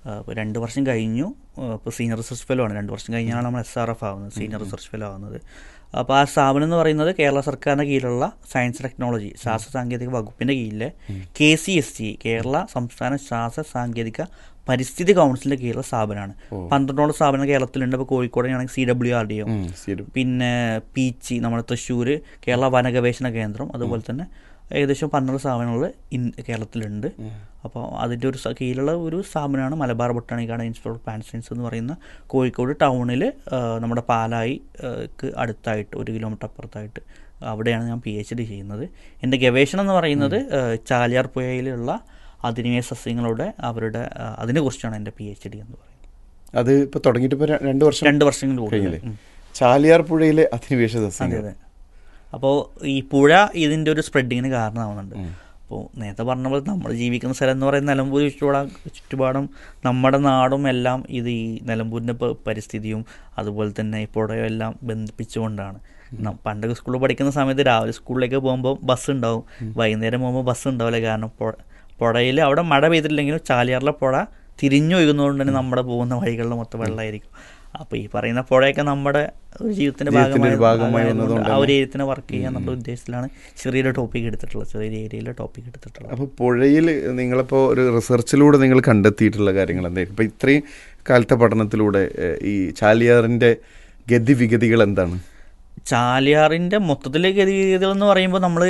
ഇപ്പോൾ രണ്ട് വർഷം കഴിഞ്ഞു ഇപ്പോൾ സീനിയർ റിസർച്ച് ഫെലോ ആണ് രണ്ട് വർഷം കഴിഞ്ഞാണ് നമ്മൾ എസ് ആർ എഫ് ആവുന്നത് സീനിയർ റിസർച്ച് ഫെലോ ആവുന്നത് അപ്പോൾ ആ സ്ഥാപനം എന്ന് പറയുന്നത് കേരള സർക്കാരിൻ്റെ കീഴിലുള്ള സയൻസ് ടെക്നോളജി ശാസ്ത്ര സാങ്കേതിക വകുപ്പിൻ്റെ കീഴിലെ K C S T Kerala സംസ്ഥാന ശാസ്ത്ര സാങ്കേതിക പരിസ്ഥിതി കൗൺസിലിൻ്റെ കീഴിലുള്ള സ്ഥാപനമാണ് പന്ത്രണ്ടോളം സ്ഥാപനം കേരളത്തിലുണ്ട് ഇപ്പോൾ കോഴിക്കോടാണെങ്കിൽ C W R D O ഉം, സ്ഥിരം. പിന്നെ പീച്ചി നമ്മുടെ തൃശ്ശൂർ കേരള വനഗവേഷണ കേന്ദ്രം അതുപോലെ തന്നെ ഏകദേശം പന്ത്രണ്ട് സ്ഥാപനങ്ങൾ ഇൻ കേരളത്തിലുണ്ട് അപ്പോൾ അതിൻ്റെ ഒരു സ- കീഴിലുള്ള ഒരു സ്ഥാപനമാണ് Malabar botanic garden institute of plant science എന്ന് പറയുന്ന കോഴിക്കോട് ടൗണിൽ നമ്മുടെ പാലായി ആ, ക്ക് അടുത്തായിട്ട് ഒരു കിലോമീറ്റർ അപ്പുറത്തായിട്ട് അവിടെയാണ് ഞാൻ പി എച്ച് ഡി ചെയ്യുന്നത് എൻ്റെ ഗവേഷണം എന്ന് പറയുന്നത് ആ, ചാലിയാർ പുഴയിലുള്ള അധിനിവേശ സസ്യങ്ങളുടെ അവരുടെ ആ, അതിനെക്കുറിച്ചാണ് എൻ്റെ പി എച്ച് ഡി എന്ന് പറയുന്നത് അത് ഇപ്പൊ തുടങ്ങിയിട്ട് ഇപ്പൊ ര- രണ്ട് വർഷം രണ്ട് വർഷങ്ങൾ കൂടുതൽ കഴിഞ്ഞില്ലേ ഉം. ചാലിയാർ പുഴയിലെ അധിനിവേശ അതെ സസ്യങ്ങൾ അതെ അപ്പോൾ ഈ പുഴ ഇതിൻ്റെ ഒരു സ്പ്രെഡിങ്ങിന് കാരണമാവുന്നുണ്ട് അപ്പോൾ നേരത്തെ പറഞ്ഞ പോലെ നമ്മൾ ജീവിക്കുന്ന സ്ഥലം എന്ന് പറയുന്നത് നിലമ്പൂർ ചുറ്റുപാടാ ചുറ്റുപാടും നമ്മുടെ നാടും എല്ലാം ഇത് ഈ നിലമ്പൂരിൻ്റെ പ- പരിസ്ഥിതിയും അതുപോലെ തന്നെ ഈ പുഴയും എല്ലാം ബന്ധിപ്പിച്ചുകൊണ്ടാണ് ന- പണ്ടൊക്കെ സ്കൂളിൽ പഠിക്കുന്ന സമയത്ത് രാവിലെ സ്കൂളിലേക്ക് പോകുമ്പോൾ ബസ് ഉണ്ടാവും വൈകുന്നേരം പോകുമ്പോൾ ബസ് ഉണ്ടാവില്ല കാരണം പുഴ പുഴയിൽ അവിടെ മഴ പെയ്തിട്ടില്ലെങ്കിലും ചാലിയാറിലെ പുഴ തിരിഞ്ഞൊഴുകുന്നതുകൊണ്ട് തന്നെ നമ്മുടെ പോകുന്ന വഴികളിൽ മൊത്തം വെള്ളമായിരിക്കും അപ്പോൾ ഈ പറയുന്ന പുഴയൊക്കെ നമ്മുടെ ഒരു ജീവിതത്തിന്റെ ജീവിതത്തിന്റെ ഒരു ഭാഗമായി ഭാഗമായി വന്നതുകൊണ്ട് ആ ഒരു ഏരിയത്തിന് വർക്ക് ചെയ്യാൻ നമ്മുടെ ഉദ്ദേശത്തിലാണ് ചെറിയൊരു ടോപ്പിക് എടുത്തിട്ടുള്ളത് ചെറിയൊരു ഏരിയയിലെ ടോപ്പിക് എടുത്തിട്ടുള്ളത് അപ്പോൾ പുഴയിൽ നിങ്ങളിപ്പോൾ ഒരു റിസർച്ചിലൂടെ നിങ്ങൾ കണ്ടെത്തിയിട്ടുള്ള കാര്യങ്ങൾ എന്തായിരിക്കും ഇപ്പോൾ ഇത്രയും കാലത്തെ പഠനത്തിലൂടെ ഏഹ്, ഈ ചാലിയാറിൻ്റെ ഗതിവിഗതികൾ എന്താണ് ചാലിയാറിൻ്റെ മൊത്തത്തിലെ ഗതിവിധികൾ എന്ന് പറയുമ്പോൾ നമ്മൾ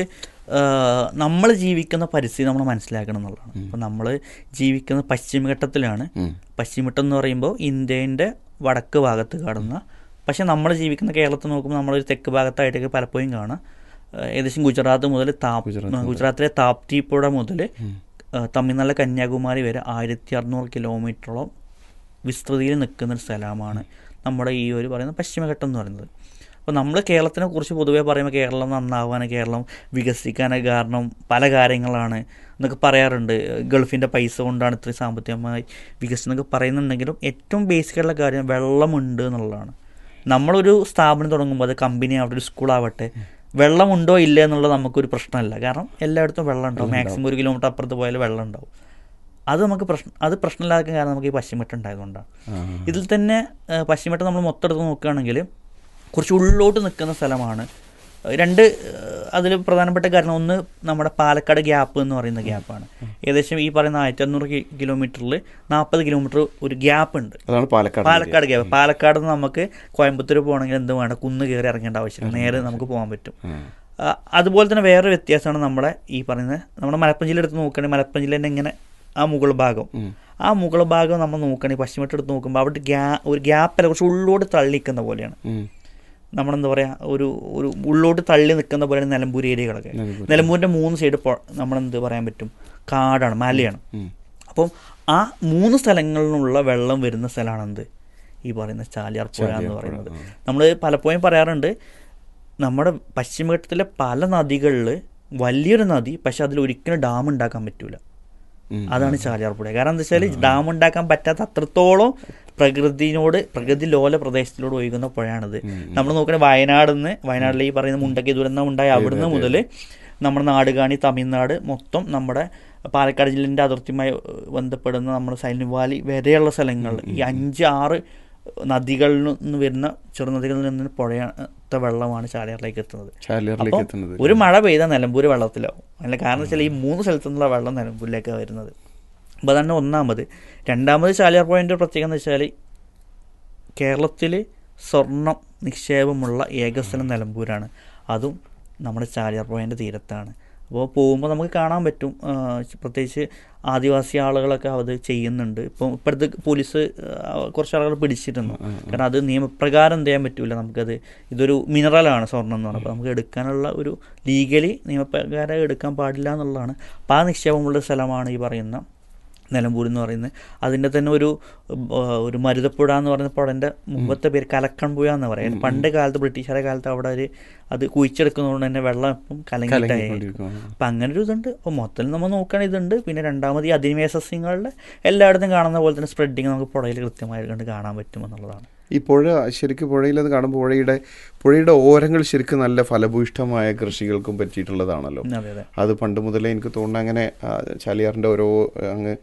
നമ്മൾ ജീവിക്കുന്ന പരിസ്ഥിതി നമ്മൾ മനസ്സിലാക്കണം എന്നുള്ളതാണ് അപ്പോൾ നമ്മൾ ജീവിക്കുന്ന പശ്ചിമഘട്ടത്തിലാണ് ഉം. പശ്ചിമഘട്ടം എന്ന് പറയുമ്പോൾ ഇന്ത്യൻ്റെ വടക്ക് ഭാഗത്ത് കാണുന്ന പക്ഷേ നമ്മൾ ജീവിക്കുന്ന കേരളത്തിൽ നോക്കുമ്പോൾ നമ്മളൊരു തെക്ക് ഭാഗത്തായിട്ടൊക്കെ പലപ്പോഴും കാണാം ആ, ഏകദേശം ഗുജറാത്ത് മുതൽ താപ് ഗുജറാത്തിലെ താപ്തി പുഴ മുതൽ തമിഴ്നാട്ടിലെ കന്യാകുമാരി വരെ ആയിരത്തി അറുന്നൂറ് കിലോമീറ്ററോളം വിസ്തൃതിയിൽ നിൽക്കുന്ന ഒരു സ്ഥലമാണ് നമ്മുടെ ഈ ഒരു പറയുന്ന പശ്ചിമഘട്ടം എന്ന് പറയുന്നത് അപ്പോൾ നമ്മൾ കേരളത്തിനെ കുറിച്ച് പൊതുവേ പറയുമ്പോൾ കേരളം നന്നാവാൻ കേരളം വികസിക്കാനൊക്കെ കാരണം പല കാര്യങ്ങളാണ് എന്നൊക്കെ പറയാറുണ്ട് ഗൾഫിൻ്റെ പൈസ കൊണ്ടാണ് ഇത്രയും സാമ്പത്തികമായി വികസനം എന്നൊക്കെ പറയുന്നുണ്ടെങ്കിലും ഏറ്റവും ബേസിക്കായിട്ടുള്ള കാര്യം വെള്ളമുണ്ട് എന്നുള്ളതാണ് നമ്മളൊരു സ്ഥാപനം തുടങ്ങുമ്പോൾ അത് കമ്പനി ആവട്ടെ ഒരു സ്കൂളാവട്ടെ വെള്ളമുണ്ടോ ഇല്ല എന്നുള്ളത് നമുക്കൊരു പ്രശ്നമല്ല കാരണം എല്ലായിടത്തും വെള്ളം ഉണ്ടാവും മാക്സിമം ഒരു കിലോമീറ്റർ അപ്പുറത്ത് പോയാൽ വെള്ളം ഉണ്ടാവും അത് നമുക്ക് പ്രശ്നം അത് പ്രശ്നമില്ലാത്ത കാരണം നമുക്ക് ഈ പശ്ചിമഘട്ടം ഉണ്ടായതുകൊണ്ടാണ് ഇതിൽ തന്നെ ആ, പശ്ചിമഘട്ടം നമ്മൾ മൊത്തം എടുത്ത് നോക്കുകയാണെങ്കിൽ കുറച്ച് ഉള്ളോട്ട് നിൽക്കുന്ന സ്ഥലമാണ് രണ്ട് അതിൽ പ്രധാനപ്പെട്ട കാരണം ഒന്ന് നമ്മുടെ പാലക്കാട് ഗ്യാപ്പ് എന്ന് പറയുന്ന ഗ്യാപ്പാണ് ഏകദേശം ഈ പറയുന്ന ആയിരത്തി അഞ്ഞൂറ് കിലോമീറ്ററിൽ നാൽപ്പത് കിലോമീറ്റർ ഒരു ഗ്യാപ്പ് ഉണ്ട് അതാണ് പാലക്കാട് പാലക്കാട് ഗ്യാപ്പ് പാലക്കാട് നിന്ന് നമുക്ക് കോയമ്പത്തൂർ പോകണമെങ്കിൽ എന്ത് വേണം കുന്ന് കയറി ഇറങ്ങേണ്ട ആവശ്യമില്ല നേരെ നമുക്ക് പോകാൻ പറ്റും ആ, അതുപോലെ തന്നെ വേറൊരു വ്യത്യാസമാണ് നമ്മുടെ ഈ പറയുന്നത് നമ്മുടെ മലപ്പുറം ജില്ല എടുത്ത് നോക്കുകയാണെങ്കിൽ മലപ്പുറം ജില്ലേൻ്റെ ഇങ്ങനെ ആ മുകൾ ഭാഗം ആ മുകൾ ഭാഗം നമ്മൾ നോക്കുകയാണെങ്കിൽ പശ്ചിമഘട്ടം എടുത്ത് നോക്കുമ്പോൾ അവിടെ ഗ്യാ ഒരു ഗ്യാപ്പല്ല കുറച്ച് ഉള്ളോട്ട് തള്ളി നിൽക്കുന്ന പോലെയാണ് നമ്മളെന്താ പറയുക ഒരു ഒരു ഉള്ളോട്ട് തള്ളി നിൽക്കുന്ന പോലെയാണ് നിലമ്പൂർ ഏരിയകളൊക്കെ നിലമ്പൂരിൻ്റെ മൂന്ന് സൈഡ് നമ്മളെന്ത് പറയാൻ പറ്റും കാടാണ് മലയാണ് അപ്പം ആ മൂന്ന് സ്ഥലങ്ങളിലുള്ള വെള്ളം വരുന്ന സ്ഥലമാണ് എന്ത് ഈ പറയുന്ന ചാലിയാർ പുഴ എന്ന് പറയുന്നത് നമ്മൾ പലപ്പോഴും പറയാറുണ്ട് നമ്മുടെ പശ്ചിമഘട്ടത്തിലെ പല നദികളിൽ വലിയൊരു നദി പക്ഷെ അതിൽ ഒരിക്കലും ഡാം ഉണ്ടാക്കാൻ പറ്റൂല അതാണ് ചാലിയാർ പുഴ കാരണം എന്താ വെച്ചാൽ ഡാം ഉണ്ടാക്കാൻ പറ്റാത്ത അത്രത്തോളം പ്രകൃതിനോട് പ്രകൃതി ലോല പ്രദേശത്തിലൂടെ ഒഴുകുന്ന പുഴയാണിത് നമ്മൾ നോക്കണേ വയനാട് നിന്ന് വയനാട്ടിലെ ഈ പറയുന്ന മുണ്ടക്കി ദുരന്തം ഉണ്ടായി അവിടുന്ന് മുതൽ നമ്മുടെ നാടുകാണി തമിഴ്നാട് മൊത്തം നമ്മുടെ പാലക്കാട് ജില്ലേൻ്റെ അതിർത്തിയുമായി ബന്ധപ്പെടുന്ന നമ്മുടെ സൈലന്റ് വാലി വരെയുള്ള സ്ഥലങ്ങൾ ഈ അഞ്ച് ആറ് നദികളിൽ നിന്ന് വരുന്ന ചെറുനദികളിൽ നിന്ന് പുഴയത്തെ വെള്ളമാണ് ചാലിയാറിലേക്ക് എത്തുന്നത് ചാലിയാറിലേക്ക് അപ്പം എത്തുന്നത് ഒരു മഴ പെയ്താൽ നിലമ്പൂർ വെള്ളത്തിലാവും അതിൻ്റെ കാരണം വെച്ചാൽ ഈ മൂന്ന് സ്ഥലത്തു നിന്നുള്ള വെള്ളം നിലമ്പൂരിലേക്കാണ് വരുന്നത് അപ്പോൾ അതാണ് ഒന്നാമത് രണ്ടാമത് ചാലിയാർ പോയിൻ്റെ പ്രത്യേകത എന്ന് വെച്ചാൽ കേരളത്തിൽ സ്വർണം നിക്ഷേപമുള്ള ഏക സ്ഥലം നിലമ്പൂരാണ് അതും നമ്മുടെ ചാലിയാർ പോയിൻ്റെ തീരത്താണ് അപ്പോൾ പോകുമ്പോൾ നമുക്ക് കാണാൻ പറ്റും ആ, പ്രത്യേകിച്ച് ആദിവാസി ആളുകളൊക്കെ അത് ചെയ്യുന്നുണ്ട് ഇപ്പം ഇപ്പോഴത്തെ പോലീസ് ആ, കുറച്ച് ആളുകൾ പിടിച്ചിരുന്നു കാരണം അത് നിയമപ്രകാരം എന്ത് ചെയ്യാൻ പറ്റില്ല നമുക്കത് ഇതൊരു മിനറലാണ് സ്വർണ്ണം എന്ന് പറയുന്നത് അപ്പോൾ നമുക്ക് എടുക്കാനുള്ള ഒരു ലീഗലി നിയമപ്രകാരം എടുക്കാൻ പാടില്ല എന്നുള്ളതാണ് അപ്പോൾ ആ നിക്ഷേപമുള്ള സ്ഥലമാണ് ഈ പറയുന്ന നിലമ്പൂർ എന്ന് പറയുന്നത് അതിൻ്റെ തന്നെ ഒരു ആ, ഒരു മരുതപ്പുഴ എന്ന് പറയുന്ന പുഴൻ്റെ മുമ്പത്തെ പേര് കലക്കൺ പുഴ എന്ന് പറയും പണ്ട് കാലത്ത് ബ്രിട്ടീഷുകാരുടെ കാലത്ത് അവിടെ ഒരു അത് കുഴിച്ചെടുക്കുന്നതുകൊണ്ട് തന്നെ വെള്ളം ഇപ്പം കലങ്ങിയിട്ടായിരിക്കും കലങ്ങിക്കൊണ്ടിരിക്കുകയാണ്. അപ്പം അങ്ങനെ ഒരു ഇതുണ്ട് അപ്പോൾ മൊത്തത്തിൽ നമ്മൾ നോക്കുകയാണെങ്കിൽ ഇതുണ്ട് പിന്നെ രണ്ടാമത് ഈ അധിനിവേശ സസ്യങ്ങളുടെ എല്ലായിടത്തും കാണുന്ന പോലെ തന്നെ സ്പ്രെഡിങ് നമുക്ക് പുഴയിൽ കൃത്യമായി കണ്ട് കാണാൻ പറ്റുമെന്നുള്ളതാണ് ഈ പുഴ ശരിക്കും പുഴയിലത് കാണുമ്പോൾ പുഴയുടെ പുഴയുടെ ഓരങ്ങൾ ശരിക്കും നല്ല ഫലഭൂയിഷ്ടമായ കൃഷികൾക്കും പറ്റിയിട്ടുള്ളതാണല്ലോ അതെ അതെ അത് പണ്ട് മുതലേ എനിക്ക് തോന്നുന്നു അങ്ങനെ ആ, ചാലിയാറിൻ്റെ ഓരോ അങ്ങ്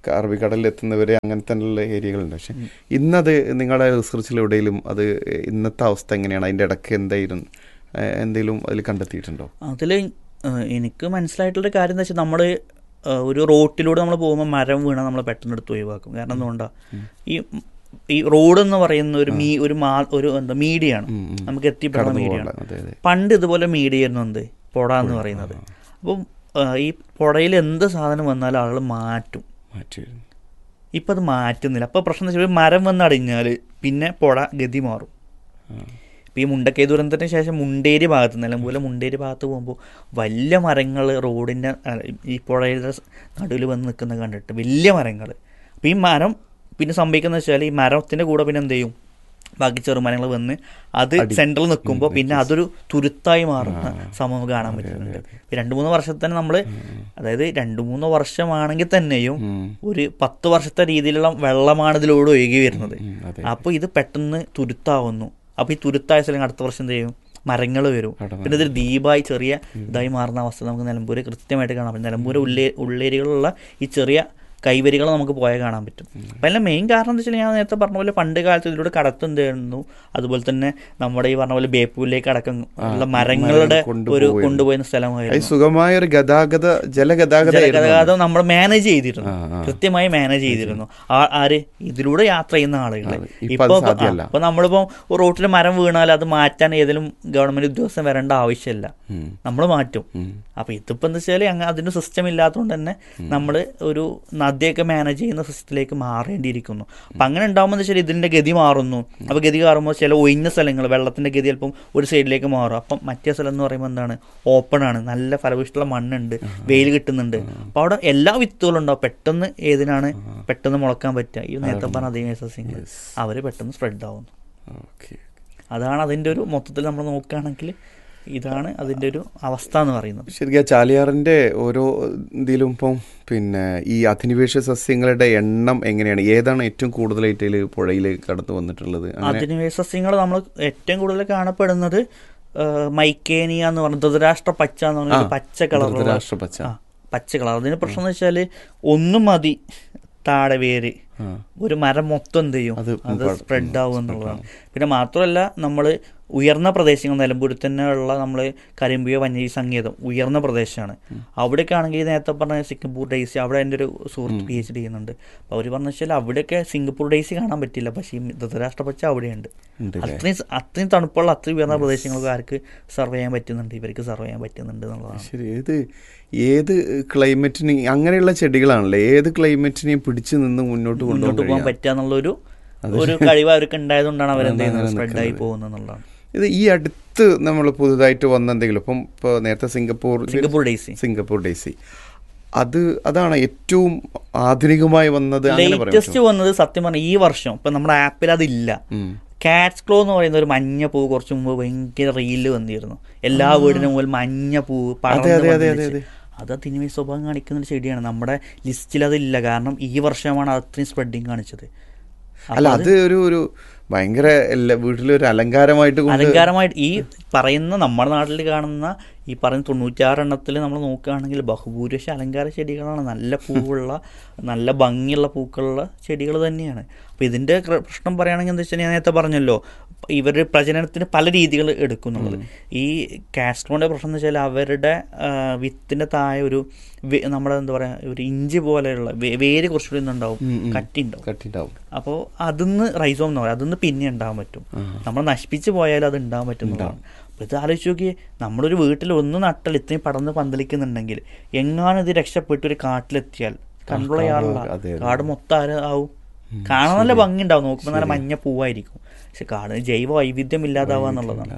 അറബിക്കടലിൽ എത്തുന്നവരെ അങ്ങനെ തന്നെയുള്ള ഏരിയകളുണ്ട് പക്ഷെ ഇന്നത് നിങ്ങളുടെ റിസർച്ചിലെവിടെയും അത് ഇന്നത്തെ അവസ്ഥ എങ്ങനെയാണ് അതിൻ്റെ ഇടയ്ക്ക് എന്തായിരുന്നു ഏഹ് എന്തെങ്കിലും അതിൽ കണ്ടെത്തിയിട്ടുണ്ടോ അതിൽ എനിക്ക് മനസ്സിലായിട്ടുള്ളൊരു കാര്യം എന്താ വെച്ചാൽ നമ്മൾ ഒരു റോട്ടിലൂടെ നമ്മൾ പോകുമ്പോൾ മരം വീണാൽ നമ്മൾ പെട്ടെന്ന് എടുത്ത് ഒഴിവാക്കും കാരണം എന്തുകൊണ്ടാണ് ഈ ഈ റോഡ് എന്ന് പറയുന്ന ഒരു മീ ഒരു മാ ഒരു എന്താ മീഡിയാണ് ഉം, ഉം. നമുക്ക് എത്തിപ്പെടുന്ന കടന്നു മീഡിയാണ് പോകാനുള്ള, അതെ, അതെ. പണ്ട് ഇതുപോലെ മീഡിയ ആയിരുന്നു എന്ത് പുഴ എന്ന് പറയുന്നത് അപ്പം ആ, ഈ പുഴയിൽ എന്ത് സാധനം വന്നാലും ആളുകൾ മാറ്റും മാറ്റിയിരുന്നു ഇപ്പം അത് മാറ്റുന്നില്ല അപ്പോൾ പ്രശ്നം എന്ന് വെച്ചാൽ മരം വന്ന് അടിഞ്ഞാൽ പിന്നെ പുഴ ഗതി മാറും ആ. ഇപ്പോൾ ഈ മുണ്ടക്കൈ ദുരന്തത്തിന് ശേഷം മുണ്ടേരി ഭാഗത്ത് നിലമ്പൂരിലെ മുണ്ടേരി ഭാഗത്ത് പോകുമ്പോൾ വലിയ മരങ്ങൾ റോഡിൻ്റെ അല്ല, ഈ പുഴയുടെ നടുവിൽ വന്ന് നിൽക്കുന്നത് കണ്ടിട്ട് വലിയ മരങ്ങൾ അപ്പോൾ ഈ മരം പിന്നെ സംഭവിക്കുന്നത് വെച്ചാൽ ഈ മരത്തിൻ്റെ കൂടെ പിന്നെ എന്ത് ചെയ്യും ബാക്കി ചെറുമരങ്ങൾ വന്ന് അത് അടി- സെൻട്രൽ നിൽക്കുമ്പോൾ ഉം, പിന്നെ അതൊരു തുരുത്തായി മാറുന്ന ആ. സംഭവം കാണാൻ അതെ, പറ്റുന്നുണ്ട് അതെ, ഇപ്പം രണ്ട് മൂന്ന് വർഷത്തിന് നമ്മൾ അതായത് രണ്ട് മൂന്ന് വർഷമാണെങ്കിൽ തന്നെയും ഉം. ഒരു പത്ത് വർഷത്തെ രീതിയിലുള്ള വെള്ളമാണ് ഇതിലൂടെ ഒഴുകി വരുന്നത് ഉം, അതെ. അപ്പോൾ ഇത് പെട്ടെന്ന് തുരുത്താവുന്നു അപ്പോൾ ഈ തുരുത്തായ സ്ഥലം അടുത്ത വർഷം എന്ത് ചെയ്യും മരങ്ങൾ വരും അവിടെ പിന്നെ ഇതൊരു ദ്വീപായി ചെറിയ ഇതായി മാറുന്ന അവസ്ഥ നമുക്ക് നിലമ്പൂര് കൃത്യമായിട്ട് കാണാൻ പറ്റും നിലമ്പൂര് ഉള്ളേ ഉള്ളേരികളിലുള്ള ഈ ചെറിയ കൈവരികൾ നമുക്ക് പോയാൽ കാണാൻ പറ്റും അപ്പം അതിൻ്റെ മെയിൻ കാരണം എന്താ വെച്ചാൽ ഞാൻ നേരത്തെ പറഞ്ഞ പോലെ പണ്ട് കാലത്ത് ഇതിലൂടെ കടത്തുണ്ടായിരുന്നു അതുപോലെ തന്നെ നമ്മുടെ ഈ പറഞ്ഞ പോലെ ബേപ്പൂരിലേക്ക് അടക്കം ഉള്ള മരങ്ങളുടെ മരങ്ങൾ ഒരു കൊണ്ടുപോയിരുന്നു. കൊണ്ടുപോയിരുന്ന അത് സ്ഥലമായിരുന്നു സുഖമായ ഒരു ഗതാഗത ജലഗതാഗത ജലഗതാഗതം നമ്മൾ മാനേജ് ചെയ്തിരുന്നു ആ, ആ. കൃത്യമായി മാനേജ് ചെയ്തിരുന്നു ആ- ആര് ഇതിലൂടെ യാത്ര ചെയ്യുന്ന ആളുകളെ ആ, ഇപ്പൊ അത് സാധ്യമല്ല. ഇപ്പൊ നമ്മളിപ്പോ റോട്ടിൽ മരം വീണാൽ അത് മാറ്റാൻ ഏതെങ്കിലും ഗവൺമെന്റ് ഉദ്യോഗസ്ഥൻ വരേണ്ട ആവശ്യമില്ല ഉം. നമ്മൾ മാറ്റും ഉം. അപ്പൊ ഇതിപ്പോ എന്താ വെച്ചാൽ അങ്ങ് അതിന് സിസ്റ്റം ഇല്ലാത്തതുകൊണ്ട് തന്നെ നമ്മൾ ഒരു നദിയൊക്കെ മാനേജ് ചെയ്യുന്ന സിസ്റ്റത്തിലേക്ക് മാറേണ്ടിയിരിക്കുന്നു അപ്പൊ അങ്ങനെ ഉണ്ടാകുമ്പോൾ എന്താ വെച്ചാൽ ഇതിന്റെ ഗതി മാറുന്നു അപ്പൊ ഗതി മാറുമ്പോൾ ചില ഒഴിഞ്ഞ സ്ഥലങ്ങൾ വെള്ളത്തിന്റെ ഗതി അല്പം ഒരു സൈഡിലേക്ക് മാറും അപ്പം മറ്റേ സ്ഥലം എന്ന് പറയുമ്പോൾ എന്താണ് ഓപ്പൺ ആണ് നല്ല ഫലഭൂഷ്ടുള്ള മണ്ണുണ്ട് വെയിൽ കിട്ടുന്നുണ്ട് അപ്പൊ അവിടെ എല്ലാ വിത്തുകളും ഉണ്ടാവും പെട്ടെന്ന് ഏതിനാണ് പെട്ടെന്ന് മുളക്കാൻ പറ്റുക ഈ നേരത്തെ പറഞ്ഞ അതേ സസ്യങ്ങൾ Yes. അവര് പെട്ടെന്ന് സ്പ്രെഡ് ആവുന്നു ഓക്കെ അതാണ് അതിന്റെ ഒരു മൊത്തത്തിൽ നമ്മൾ നോക്കുകയാണെങ്കിൽ ഇതാണ് അതിന്റെ ഒരു അവസ്ഥ എന്ന് പറയുന്നത് ശരിക്കും ചാലിയാറിന്റെ ഓരോ ഇതിലും ഇപ്പം പിന്നെ ഈ അധിനിവേശ സസ്യങ്ങളുടെ എണ്ണം എങ്ങനെയാണ് ഏതാണ് ഏറ്റവും കൂടുതലായിട്ട് ഇതില് പുഴയിൽ കടന്നു വന്നിട്ടുള്ളത് അങ്ങനെ അധിനിവേശ സസ്യങ്ങൾ നമ്മൾ ഏറ്റവും കൂടുതൽ കാണപ്പെടുന്നത് ആ, മൈക്കേനിയ എന്ന് പറഞ്ഞ ധൃതരാഷ്ട്ര പച്ച എന്ന് പറഞ്ഞ ഒരു ആ, പച്ച കളറുള്ള ധൃതരാഷ്ട്ര പച്ച. ആ, പച്ച കളർ അതിന് പ്രശ്നം എന്ന് വെച്ചാൽ ഒന്നും മതി താഴെ വേര് ആ. ഒരു മരം മൊത്തം എന്ത് ചെയ്യും അത് അത് പട- സ്പ്രെഡ് ആവും spread എന്നുള്ളതാണ് പിന്നെ മാത്രമല്ല നമ്മൾ ഉയർന്ന പ്രദേശങ്ങൾ നിലമ്പൂരിൽ തന്നെ ഉള്ള നമ്മൾ കരിമ്പിയോ വന്യജീവി സങ്കേതം ഉയർന്ന പ്രദേശമാണ് അവിടെയൊക്കെ ആണെങ്കിൽ നേരത്തെ പറഞ്ഞ സിംഗപ്പൂർ ഡേയ്സി അവിടെ എൻ്റെ ഒരു സുഹൃത്ത് പി എച്ച് ഡി ചെയ്യുന്നുണ്ട് അപ്പോൾ അവർ പറഞ്ഞു വെച്ചാൽ അവിടെയൊക്കെ സിംഗപ്പൂർ ഡേയ്സി കാണാൻ പറ്റില്ല പക്ഷേ ഈ ധൃതരാഷ്ട്ര പച്ച അവിടെയുണ്ട് ഉണ്ട് അല്ലേ? അത്രയും അത്രയും തണുപ്പുള്ള അത്രയും ഉയർന്ന പ്രദേശങ്ങൾക്ക് ആർക്ക് സർവ് ചെയ്യാൻ പറ്റുന്നുണ്ട് ഇവർക്ക് സർവ് ചെയ്യാൻ പറ്റുന്നുണ്ട് എന്നുള്ളതാണ് ശരി ഏത് ഏത് ക്ലൈമറ്റിന് അങ്ങനെയുള്ള ചെടികളാണല്ലേ ഏത് ക്ലൈമറ്റിനെയും പിടിച്ചു നിന്ന് മുന്നോട്ട് മുന്നോട്ട് പോകാൻ കൊണ്ടുപോകാൻ പറ്റുക എന്നുള്ളൊരു അത് ഒരു കഴിവ് അവർക്ക് ഉണ്ടായതുകൊണ്ടാണ് അവരെന്ത് ചെയ്യുന്നത് അങ്ങനെ സ്പ്രെഡ് ആയി നിൽക്കുന്നത്. പോകുന്നത് എന്നുള്ളതാണ് ഇത് ഈ അടുത്ത് നമ്മൾ പുതുതായിട്ട് വന്ന എന്തെങ്കിലും ഇപ്പം ഇപ്പോൾ നേരത്തെ Singapore Singapore daisy Singapore daisy അത് അതാണ് ഏറ്റവും ആധുനികമായി വന്നത് അങ്ങനെ പറയാൻ ലേറ്റസ്റ്റ് വന്നത് സത്യം പറഞ്ഞാൽ ഈ വർഷം ഇപ്പൊ നമ്മുടെ ആപ്പിൽ അതില്ല ഉം. കാറ്റ്സ് ക്ലോ എന്ന് പറയുന്ന ഒരു മഞ്ഞ പൂവ് കുറച്ച് മുമ്പ് ഭയങ്കര റീലിൽ വന്നിരുന്നു എല്ലാ വീടിനും മുകളിൽ മഞ്ഞ പൂവ് പടർന്ന് അതെ, അതെ, പന്തലിച്ച്. അതെ. അത് അതിനുമേ സ്വഭാവം കാണിക്കുന്ന ഒരു ചെടിയാണ് നമ്മുടെ ലിസ്റ്റിൽ അതില്ല കാരണം ഈ വർഷമാണ് അത് അത്രയും സ്പ്രെഡിങ് കാണിച്ചത് അല്ല അത് ഒരു ഒരു ഭയങ്കര എല്ലാ വീട്ടിലൊരു അലങ്കാരമായിട്ട് കൊണ്ട് അലങ്കാരമായിട്ട് ഈ പറയുന്ന നമ്മുടെ നാട്ടിൽ കാണുന്ന ഈ പറയുന്ന തൊണ്ണൂറ്റാറ് എണ്ണത്തിൽ നമ്മൾ നോക്കുകയാണെങ്കിൽ ബഹുഭൂരിപക്ഷം അലങ്കാര ചെടികളാണ് നല്ല പൂവുള്ള നല്ല ഭംഗിയുള്ള പൂക്കളുള്ള ചെടികൾ തന്നെയാണ് അപ്പോൾ ഇതിൻ്റെ ക്ര- പ്രശ്നം പറയുകയാണെങ്കിൽ എന്താ വെച്ചാൽ ഞാൻ നേരത്തെ പറഞ്ഞല്ലോ ഇവർ പ്രജനനത്തിന് പല രീതികൾ എടുക്കുന്നുള്ളത് ഈ കാസ്ട്രോണിൻ്റെ പ്രശ്നം എന്ന് വെച്ചാൽ അവരുടെ ആ, വിത്തിൻ്റെ താഴെ ഒരു വേ- നമ്മുടെ എന്താ പറയുക ഒരു ഇഞ്ചി പോലെയുള്ള വേ- വേര് കുറച്ചുകൂടി ഒന്നുണ്ടാവും ഉം, ഉം. കട്ടിണ്ടാവും കട്ടിണ്ടാവും അപ്പോൾ അതിന്ന് റൈസോം എന്ന് പറയും അതിന്ന് പിന്നെ ഉണ്ടാകാൻ പറ്റും ആ. നമ്മൾ നശിപ്പിച്ച് പോയാൽ അത് ഉണ്ടാകാൻ പറ്റുന്നതാണ് അപ്പോൾ ഇത് ആലോചിച്ച് നോക്കിയേ നമ്മളൊരു വീട്ടിൽ ഒന്ന് നട്ടൽ ഇത്രയും പടർന്ന് പന്തലിക്കുന്നുണ്ടെങ്കിൽ എങ്ങാനും ഇത് രക്ഷപ്പെട്ട് ഒരു കാട്ടിലെത്തിയാൽ കൺട്രോൾ ചെയ്യാറില്ല അതെ, അതെ. കാട് മൊത്തം ആര് ആവും കാണാൻ നല്ല ഭംഗി ഉണ്ടാവും നോക്കുമ്പോൾ നല്ല മഞ്ഞ പൂവായിരിക്കും പക്ഷെ കാട് ജൈവ വൈവിധ്യം ഇല്ലാതാവുക എന്നുള്ളതാണ്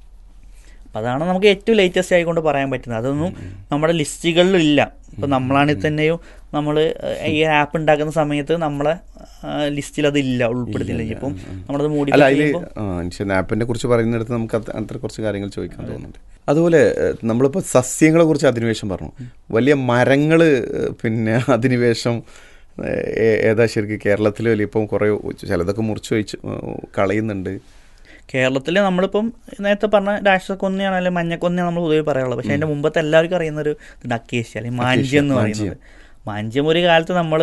അപ്പം അതാണ് നമുക്ക് ഏറ്റവും ലേറ്റസ്റ്റ് ആയിക്കൊണ്ട് പറയാൻ പറ്റുന്നത് അതൊന്നും നമ്മുടെ ലിസ്റ്റുകളിൽ ഇല്ല ഇപ്പം നമ്മളാണെങ്കിൽ തന്നെയും നമ്മൾ ഈ ആപ്പ് ഉണ്ടാക്കുന്ന സമയത്ത് നമ്മളെ ലിസ്റ്റിൽ അതില്ല ഉൾപ്പെടുത്തില്ല ഇപ്പം നമ്മളത് മൂടി അല്ല അതിൽ ആപ്പിനെ കുറിച്ച് പറയുന്നിടത്ത് നമുക്ക് അത് അത്ര കുറച്ച് കാര്യങ്ങൾ ചോദിക്കാൻ തോന്നുന്നുണ്ട് അതുപോലെ ഏഹ്, നമ്മളിപ്പോൾ സസ്യങ്ങളെ കുറിച്ച് അധിനിവേശം പറഞ്ഞു വലിയ മരങ്ങൾ പിന്നെ അധിനിവേശം ഏഹ്, ഏ- ഏതാ ശരിക്കും കേരളത്തിൽ വലിയ ഇപ്പം കുറേ ചിലതൊക്കെ മുറിച്ച് വെച്ച് ഏഹ്, കളയുന്നുണ്ട് കേരളത്തിൽ നമ്മളിപ്പം നേരത്തെ പറഞ്ഞ രാഷ്ട്രക്കൊന്നയാണ് അല്ലെങ്കിൽ മഞ്ഞക്കൊന്നയാണ് നമ്മൾ പൊതുവെ പറയാനുള്ളത് പക്ഷെ അതിന്റെ മുമ്പത്തെ എല്ലാവർക്കും അറിയുന്ന ഒരു ഇതുണ്ട് അക്കേഷ്യ അല്ലെങ്കിൽ മാഞ്ചി എന്ന് മാഞ്ചിയം. പറയുന്നത് മാഞ്ചിയം ഒരു കാലത്ത് നമ്മൾ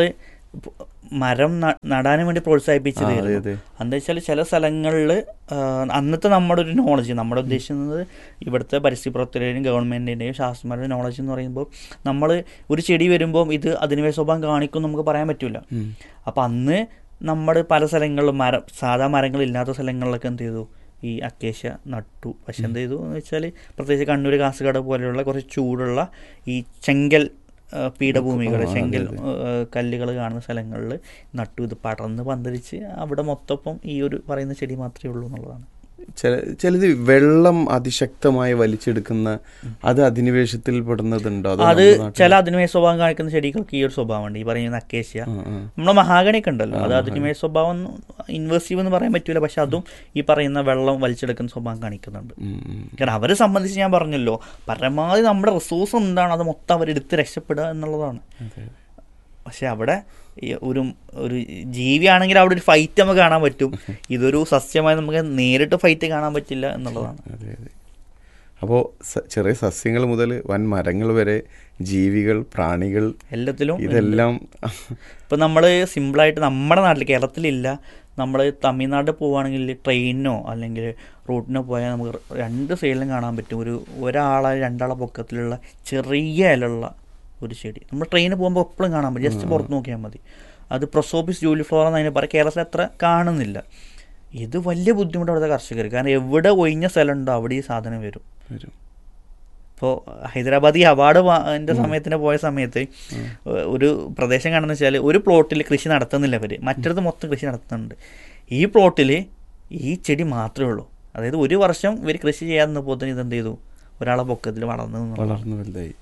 ഇപ്പൊ മരം ന- നടാനും വേണ്ടി പ്രോത്സാഹിപ്പിച്ചത് ആ, അതെ, അതെ. എന്താ വെച്ചാൽ ചില സ്ഥലങ്ങളിൽ അന്നത്തെ നമ്മുടെ ഒരു നോളജ് നമ്മുടെ ഉദ്ദേശിക്കുന്നത് ഇവിടുത്തെ പരിസ്ഥിതി പ്രവർത്തകരുടെയും ഗവൺമെൻറ്റിൻ്റെയും ശാസ്ത്രജ്ഞരുടെ നോളജ് എന്ന് പറയുമ്പോൾ നമ്മൾ ഒരു ചെടി വരുമ്പോൾ ഇത് അധിനിവേശ സ്വഭാവം കാണിക്കും നമുക്ക് പറയാൻ പറ്റില്ല ഉം. അപ്പം അന്ന് നമ്മൾ പല സ്ഥലങ്ങളിലും മരം സാധാ മരങ്ങളില്ലാത്ത സ്ഥലങ്ങളിലൊക്കെ എന്ത് ചെയ്തു ഈ അക്കേഷ്യ നട്ടു പക്ഷെ എന്ത് ചെയ്തു എന്ന് വെച്ചാൽ പ്രത്യേകിച്ച് കണ്ണൂർ കാസർഗോഡ് പോലെയുള്ള കുറച്ച് ചൂടുള്ള ഈ ചെങ്കൽ ആ, പീഠഭൂമികൾ ആ, അതെ, ചെങ്കൽ അതെ. കല്ലുകൾ കാണുന്ന സ്ഥലങ്ങളിൽ നട്ടു ഇത് പടർന്ന് പന്തലിച്ച് അവിടെ മൊത്തപ്പം ഈ ഒരു പറയുന്ന ചെടി മാത്രമേ ഉള്ളൂ എന്നുള്ളതാണ് ചില ചിലത് വെള്ളം അതിശക്തമായി വലിച്ചെടുക്കുന്ന അത് അധിനിവേശത്തിൽ പെടുന്നതുണ്ടോ അതോ അത് നമ്മുടെ നാട്ടിൽ- ചില അധിനിമയ സ്വഭാവം കാണിക്കുന്ന ചെടികൾക്ക് ഈ ഒരു സ്വഭാവമുണ്ട് ഈ പറയുന്ന അക്കേഷ്യ ആ, ആ. നമ്മളെ മഹാഗണിയൊക്കെ ഉണ്ടല്ലോ അത് ആ, അധിനിമയ സ്വഭാവം ഇൻവേഴ്സീവ് എന്ന് പറയാൻ പറ്റൂല പക്ഷെ അതും ഈ പറയുന്ന വെള്ളം വലിച്ചെടുക്കുന്ന സ്വഭാവം കാണിക്കുന്നുണ്ട് ഉം, ഉം. കാരണം അവരെ സംബന്ധിച്ച് ഞാൻ പറഞ്ഞല്ലോ പരമാവധി നമ്മുടെ റിസോഴ്സ് എന്താണ് അത് മൊത്തം അവരെടുത്ത് രക്ഷപ്പെടുക എന്നുള്ളതാണ് അതെ, അതെ. പക്ഷെ അവിടെ ഈ ഒരു ഒരു ജീവിയാണെങ്കിൽ അവിടെ ഒരു ഫൈറ്റ് നമുക്ക് കാണാൻ പറ്റും ഇതൊരു സസ്യമായി നമുക്ക് നേരിട്ട് ഫൈറ്റ് കാണാൻ പറ്റില്ല എന്നുള്ളതാണ് അതെ അതെ അപ്പോൾ ചെറിയ സസ്യങ്ങൾ മുതൽ വൻ മരങ്ങൾ വരെ ജീവികൾ പ്രാണികൾ എല്ലാത്തിലും ഇതെല്ലാം ഇപ്പം നമ്മൾ സിമ്പിളായിട്ട് നമ്മുടെ നാട്ടിൽ കേരളത്തിലില്ല നമ്മൾ തമിഴ്നാട്ടിൽ പോവുകയാണെങ്കിൽ ട്രെയിനോ അല്ലെങ്കിൽ റൂട്ടിനോ പോയാൽ നമുക്ക് രണ്ട് സൈഡിലും കാണാൻ പറ്റും ഒരു ഒരാളെ രണ്ടാളെ പൊക്കത്തിലുള്ള ചെറിയ ഇലുള്ള ഒരു ചെടി നമ്മൾ ട്രെയിനിൽ പോകുമ്പോൾ എപ്പോഴും കാണാൻ പറ്റും ജസ്റ്റ് പുറത്ത് നോക്കിയാൽ മതി അത് പ്രൊസോപ്പിസ് ജൂലി ഫ്ലോർ എന്നതിന് പറയും കേരളത്തിൽ അത്ര കാണുന്നില്ല ഇത് വലിയ ബുദ്ധിമുട്ട് അവിടുത്തെ കർഷകർ കാരണം എവിടെ ഒഴിഞ്ഞ സ്ഥലം ഉണ്ടോ അവിടെ ഈ സാധനം വരും വരും ഇപ്പോൾ ഹൈദരാബാദ് ഈ അവാർഡ് എൻ്റെ സമയത്തിന് പോയ സമയത്ത് ഒരു പ്രദേശം കാണുന്ന വെച്ചാൽ ഒരു പ്ലോട്ടിൽ കൃഷി നടത്തുന്നില്ല അവർ മറ്റടുത്ത് മൊത്തം കൃഷി നടത്തുന്നുണ്ട് ഈ പ്ലോട്ടിൽ ഈ ചെടി മാത്രമേ ഉള്ളൂ അതായത് ഒരു വർഷം ഇവർ കൃഷി ചെയ്യാൻ നിന്നപ്പോൾ തന്നെ ഇതെന്ത് ചെയ്തു ഒരാളെ പൊക്കത്തിൽ വളർന്നു നിന്നു. വളർന്നു വലുതായി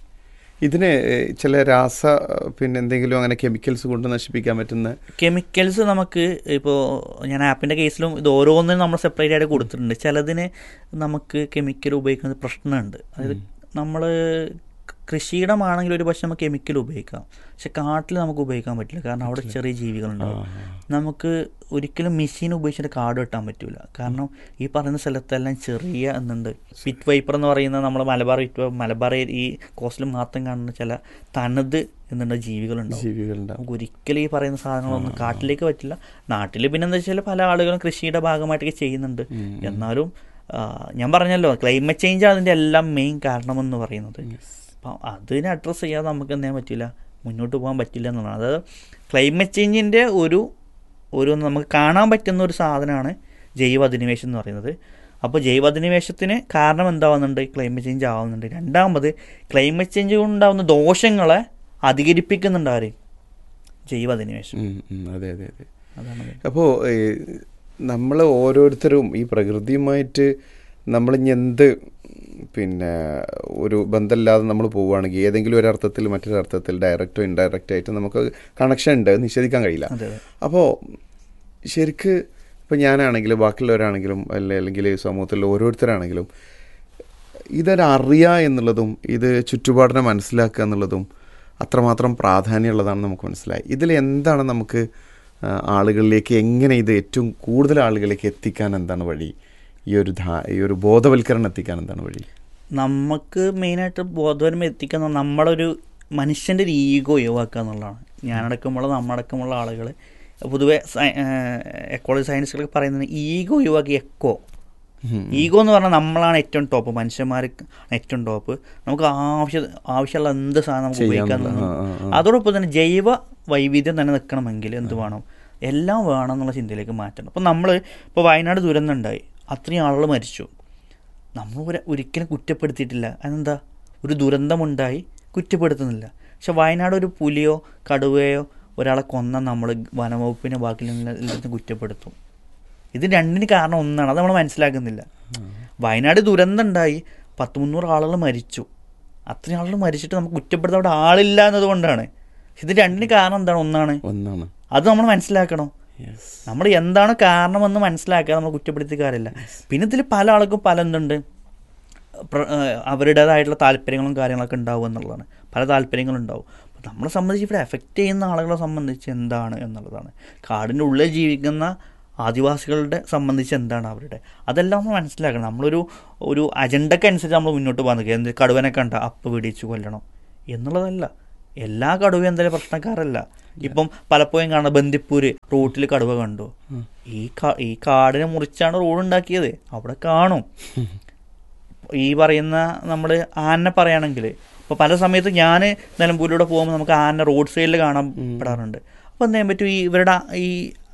ഇതിന് ഏഹ്, ചില രാസ പിന്നെ എന്തെങ്കിലും അങ്ങനെ കെമിക്കൽസ് കൊണ്ട് നശിപ്പിക്കാൻ പറ്റുന്ന കെമിക്കൽസ് നമുക്ക് ഇപ്പോൾ ഞാൻ ആപ്പിൻ്റെ കേസിലും ഇത് ഓരോന്നിനും നമ്മൾ സെപ്പറേറ്റ് ആയിട്ട് കൊടുത്തിട്ടുണ്ട് ചിലതിന് നമുക്ക് കെമിക്കൽ ഉപയോഗിക്കുന്നത് പ്രശ്നമുണ്ട് അതായത് നമ്മൾ കൃഷിയിടമാണെങ്കിൽ ഒരു പക്ഷേ നമുക്ക് കെമിക്കൽ ഉപയോഗിക്കാം പക്ഷെ കാട്ടിൽ നമുക്ക് ഉപയോഗിക്കാൻ പറ്റില്ല കാരണം അവിടെ ചെറിയ ജീവികളുണ്ടാവും നമുക്ക് ഒരിക്കലും മെഷീൻ ഉപയോഗിച്ചിട്ട് കാട് വെട്ടാൻ പറ്റില്ല കാരണം ഈ പറയുന്ന സ്ഥലത്തെല്ലാം ചെറിയ എന്നുണ്ട് പിറ്റ് വൈപ്പർ എന്ന് പറയുന്ന നമ്മൾ മലബാർ വിറ്റ് മലബാർ ഈ കോസ്റ്റിൽ മാത്രം കാണുന്ന ചില തണുത് എന്നുള്ള ജീവികളുണ്ടാവും ജീവികളുണ്ടാവും നമുക്ക് ഒരിക്കലും ഈ പറയുന്ന സാധനങ്ങളൊന്നും കാട്ടിലേക്ക് പറ്റില്ല നാട്ടിൽ പിന്നെ എന്താ വെച്ചാൽ പല ആളുകളും കൃഷിയുടെ ഭാഗമായിട്ടൊക്കെ ചെയ്യുന്നുണ്ട് എന്നാലും ആ, ഞാൻ പറഞ്ഞല്ലോ ക്ലൈമറ്റ് ചേഞ്ച് അതിൻ്റെ എല്ലാം മെയിൻ കാരണമെന്ന് പറയുന്നത് അപ്പം അതിനെ അഡ്രസ്സ് ചെയ്യാതെ നമുക്ക് എന്ത് ചെയ്യാൻ പറ്റില്ല മുന്നോട്ട് പോകാൻ പറ്റില്ല എന്നുള്ളതാണ് അതായത് ക്ലൈമറ്റ് ചേഞ്ചിൻ്റെ ഒരു ഒരു നമുക്ക് കാണാൻ പറ്റുന്ന ഒരു സാധനമാണ് ജൈവ അധിനിവേശം എന്ന് പറയുന്നത് അപ്പോൾ ജൈവ അധിനിവേശത്തിന് കാരണം എന്താവുന്നുണ്ട് ക്ലൈമറ്റ് ചേഞ്ച് ആവുന്നുണ്ട് രണ്ടാമത് ക്ലൈമറ്റ് ചേഞ്ച് കൊണ്ടുണ്ടാവുന്ന ദോഷങ്ങളെ അധികരിപ്പിക്കുന്നുണ്ട് ആര് ജൈവ അധിനിവേശം ഉം, ഉം, അതെ അതെ അതെ അതാണ് അപ്പോൾ നമ്മൾ ഓരോരുത്തരും ഈ പ്രകൃതിയുമായിട്ട് നമ്മളിനി എന്ത് പിന്നെ ഒരു ബന്ധമില്ലാതെ നമ്മൾ പോവുകയാണെങ്കിൽ ഏതെങ്കിലും ഒരു അർത്ഥത്തിൽ മറ്റൊരു അർത്ഥത്തിൽ ഡയറക്റ്റോ ഇൻഡയറക്റ്റ് ആയിട്ട് നമുക്ക് കണക്ഷൻ ഉണ്ട് അത് നിഷേധിക്കാൻ കഴിയില്ല അതെ അതെ അപ്പോൾ ശരിക്ക് ഇപ്പം ഞാനാണെങ്കിലും ബാക്കിയുള്ളവരാണെങ്കിലും അല്ലെ അല്ലെങ്കിൽ ഈ സമൂഹത്തിൽ ഓരോരുത്തരാണെങ്കിലും ഇതൊരറിയുക എന്നുള്ളതും ഇത് ചുറ്റുപാടിനെ മനസ്സിലാക്കുക എന്നുള്ളതും അത്രമാത്രം പ്രാധാന്യമുള്ളതാണെന്ന് നമുക്ക് മനസ്സിലായി ഇതിൽ എന്താണ് നമുക്ക് ആ, ആളുകളിലേക്ക് എങ്ങനെ ഇത് ഏറ്റവും കൂടുതൽ ആളുകളിലേക്ക് എത്തിക്കാൻ എന്താണ് വഴി ഈ ഒരു ധാ ഈ ഒരു ബോധവൽക്കരണം എത്തിക്കാൻ എന്താണ് വഴി നമുക്ക് മെയിനായിട്ട് ബോധവരം എത്തിക്കുന്ന നമ്മളൊരു മനുഷ്യൻ്റെ ഒരു ഈഗോ ഒഴിവാക്കുക എന്നുള്ളതാണ് ഞാനടക്കമുള്ള നമ്മളടക്കമുള്ള ആളുകൾ പൊതുവെ എക്കോളജി സയൻസുകളൊക്കെ പറയുന്നത് ഈഗോ ഒഴിവാക്കി എക്കോ ഉം. ഈഗോ എന്ന് പറഞ്ഞാൽ നമ്മളാണ് ഏറ്റവും ടോപ്പ് മനുഷ്യന്മാർ ഏറ്റവും ടോപ്പ് നമുക്ക് ആവശ്യ ആവശ്യമുള്ള എന്ത് സാധനം നമുക്ക് ഉപയോഗിക്കാൻ ചെയ്യാനുള്ള- ആ, ആ, ആ. അതോടൊപ്പം തന്നെ ജൈവ വൈവിധ്യം തന്നെ നിൽക്കണമെങ്കിൽ എന്ത് വേണം എല്ലാം വേണം എന്നുള്ള ചിന്തയിലേക്ക് മാറ്റണം അപ്പോൾ നമ്മൾ ഇപ്പോൾ വയനാട് ദുരന്തം ഉണ്ടായി അത്രയും ആളുകൾ മരിച്ചു നമ്മൾ ഒരു- ഒരിക്കലും കുറ്റപ്പെടുത്തിയിട്ടില്ല അതെന്താ ഒരു ദുരന്തമുണ്ടായി കുറ്റപ്പെടുത്തുന്നില്ല പക്ഷെ വയനാട് ഒരു പുലിയോ കടുവയോ ഒരാളെ കൊന്ന നമ്മൾ വനവകുപ്പിനെ ബാക്കിയുള്ള കുറ്റപ്പെടുത്തും ഇത് രണ്ടിന് കാരണം ഒന്നാണ് അത് നമ്മൾ മനസ്സിലാക്കുന്നില്ല വയനാട് ദുരന്തം ഉണ്ടായി പത്ത് മുന്നൂറ് ആളുകൾ മരിച്ചു അത്രയും ആളുകൾ മരിച്ചിട്ട് നമുക്ക് കുറ്റപ്പെടുത്താൻ അവിടെ ആളില്ല എന്നതുകൊണ്ടാണ് ഇത് രണ്ടിന് കാരണം എന്താണ് ഒന്നാണ് ഒന്നാണ് അത് നമ്മൾ മനസ്സിലാക്കണം യെസ് നമ്മൾ എന്താണ് കാരണമെന്ന് മനസ്സിലാക്കുക നമ്മൾ കുറ്റപ്പെടുത്തി കാര്യമില്ല പിന്നെ ഇതിൽ പല ആൾക്കും പല എന്തുണ്ട് പ്ര- ഏഹ് അവരുടേതായിട്ടുള്ള താല്പര്യങ്ങളും കാര്യങ്ങളൊക്കെ ഉണ്ടാവും എന്നുള്ളതാണ് പല താല്പര്യങ്ങളുണ്ടാവും അപ്പോൾ നമ്മളെ സംബന്ധിച്ച് ഇവിടെ എഫക്റ്റ് ചെയ്യുന്ന ആളുകളെ സംബന്ധിച്ച് എന്താണ് എന്നുള്ളതാണ് കാടിൻ്റെ ഉള്ളിൽ ജീവിക്കുന്ന ആദിവാസികളുടെ സംബന്ധിച്ച് എന്താണ് അവരുടെ അതെല്ലാം നമ്മൾ മനസ്സിലാക്കണം നമ്മളൊരു ഒരു അജണ്ടയ്ക്ക് അനുസരിച്ച് നമ്മൾ മുന്നോട്ട് പോകാൻ നിൽക്കുക എന്ത് കടുവനെ കണ്ട അപ്പ് പിടിച്ച് കൊല്ലണം എന്നുള്ളതല്ല എല്ലാ കടുവയും എന്തായാലും പ്രശ്നക്കാരല്ല ഇപ്പം പലപ്പോഴും കാണുന്ന ബന്ദിപ്പൂര് റൂട്ടിൽ കടുവ കണ്ടു ഈ കാ- ഈ കാടിനെ മുറിച്ചാണ് റോഡ് ഉണ്ടാക്കിയത് അവിടെ കാണും ഈ പറയുന്ന നമ്മൾ ആനെ പറയുകയാണെങ്കിൽ ഇപ്പോൾ പല സമയത്ത് ഞാൻ നിലമ്പൂരിലൂടെ പോകുമ്പോൾ നമുക്ക് ആന റോഡ് സൈഡിൽ കാണാൻ പെടാറുണ്ട് അപ്പോൾ എന്ത് ചെയ്യാൻ പറ്റും ഈ ഇവരുടെ ഈ